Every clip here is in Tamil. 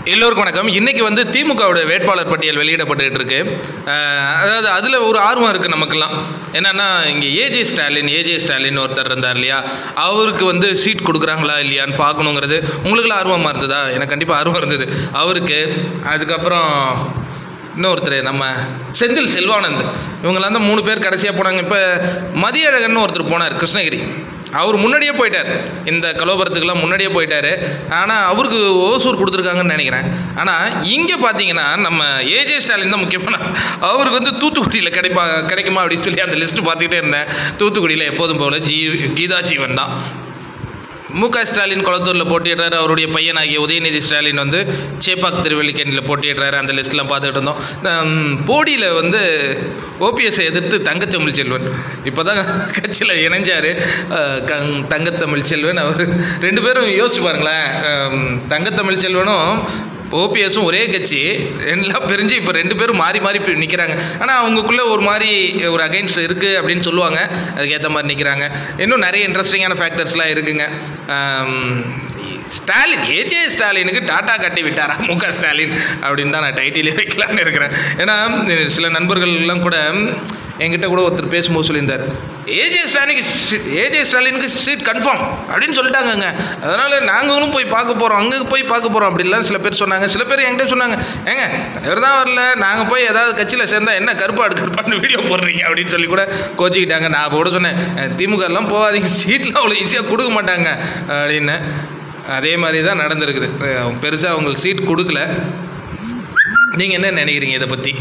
எல்லோருக்கும் வணக்கம் இன்னைக்கு வந்து திமுகவோட வேட்பாளர் பட்டியல் வெளியிடப்பட்டுட்டு இருக்கு அஹ் அதாவது அதில் ஒரு ஆர்வம் இருக்குது நமக்கெல்லாம் என்னன்னா இங்கே ஏஜே ஸ்டாலின் ஏஜே ஸ்டாலின் ஒருத்தர் இருந்தார் இல்லையா அவருக்கு வந்து சீட் கொடுக்குறாங்களா இல்லையான்னு பார்க்கணுங்கிறது உங்களுக்குலாம் ஆர்வமாக இருந்ததா எனக்கு கண்டிப்பாக ஆர்வம் இருந்தது அவருக்கு அதுக்கப்புறம் இன்னொருத்தர் நம்ம செந்தில் செல்வானந்த் இவங்களாம் தான் மூணு பேர் கடைசியாக போனாங்க இப்போ மதியழகன் ஒருத்தர் போனார் கிருஷ்ணகிரி அவர் முன்னாடியே போயிட்டார் இந்த கலோபரத்துக்கெல்லாம் முன்னாடியே போயிட்டார் ஆனால் அவருக்கு ஓசூர் கொடுத்துருக்காங்கன்னு நினைக்கிறேன் ஆனால் இங்கே பார்த்தீங்கன்னா நம்ம ஏஜே ஸ்டாலின் தான் முக்கியமான அவருக்கு வந்து தூத்துக்குடியில் கிடைப்பா கிடைக்குமா அப்படின்னு சொல்லி அந்த லிஸ்ட்டு பார்த்துக்கிட்டே இருந்தேன் தூத்துக்குடியில் எப்போதும் போல ஜீ கீதா ஜீவன் தான் மு க ஸ்டாலின் குளத்தூரில் போட்டியிடுறாரு அவருடைய பையனாகிய உதயநிதி ஸ்டாலின் வந்து சேப்பாக் திருவல்லிக்கேணியில் போட்டியிடுறாரு அந்த லிஸ்ட்லாம் பார்த்துட்டு இருந்தோம் ஹம், போடியில் வந்து ஓபிஎஸ்ஸை எதிர்த்து தங்கத்தமிழ் செல்வன் இப்போ தான் கட்சியில் இணைஞ்சார் தங்கத்தமிழ் செல்வன் அவர் ரெண்டு பேரும் யோசிச்சு பாருங்களேன் ஹம், தங்கத்தமிழ் செல்வனும் ஓபிஎஸும் ஒரே கட்சி எல்லாம் பிரிஞ்சு இப்போ ரெண்டு பேரும் மாறி மாறி நிற்கிறாங்க ஆனால் அவங்களுக்குள்ளே ஒரு மாதிரி ஒரு அகைன்ஸ்ட் இருக்குது அப்படின்னு சொல்லுவாங்க அதுக்கேற்ற மாதிரி நிற்கிறாங்க இன்னும் நிறைய இன்ட்ரெஸ்டிங்கான ஃபேக்டர்ஸ்லாம் இருக்குங்க ஆம், ஸ்டாலின் ஏஜே ஸ்டாலினுக்கு டாட்டா கட்டி விட்டாரா மு க ஸ்டாலின் அப்படின்னு தான் நான் டைட்டிலே வைக்கலான்னு இருக்கிறேன் ஏன்னா சில நண்பர்கள்லாம் கூட என்கிட்ட கூட ஒருத்தர் பேசும்போது சொல்லியிருந்தார் ஏஜே ஸ்டாலினுக்கு ஏஜே ஸ்டாலினுக்கு சீட் கன்ஃபார்ம் அப்படின்னு சொல்லிட்டாங்கங்க அதனால் நாங்களும் போய் பார்க்க போகிறோம் அங்கே போய் பார்க்க போகிறோம் அப்படிலாம் சில பேர் சொன்னாங்க சில பேர் என்கிட்ட சொன்னாங்க ஏங்க இவர் தான் வரல நாங்கள் போய் ஏதாவது கட்சியில் சேர்ந்தா என்ன கருப்பாடு கருப்பான்னு வீடியோ போடுறீங்க அப்படின்னு சொல்லி கூட கோச்சிக்கிட்டாங்க நான் அப்போ கூட சொன்னேன் திமுக எல்லாம் போகாதீங்க சீட்லாம் அவ்வளோ ஈஸியாக கொடுக்க மாட்டாங்க அப்படின்னு அதே மாதிரி தான் நடந்திருக்குது பெருசாக அவங்களுக்கு சீட் கொடுக்கல நீங்கள் என்ன நினைக்கிறீங்க இதை பற்றி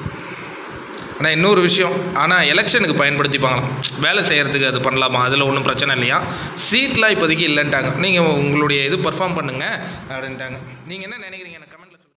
ஆனால் இன்னொரு விஷயம் ஆனால் எலெக்ஷனுக்கு பயன்படுத்திப்பாங்களாம் வேலை செய்கிறதுக்கு அது பண்ணலாமா அதில் ஒன்றும் பிரச்சனை இல்லையா சீட்லாம் இப்போதைக்கு இல்லைன்ட்டாங்க நீங்கள் உங்களுடைய இது பர்ஃபார்ம் பண்ணுங்கள் அப்படின்ட்டாங்க நீங்கள் என்ன நினைக்கிறீங்க எனக்கு கமெண்ட்டில்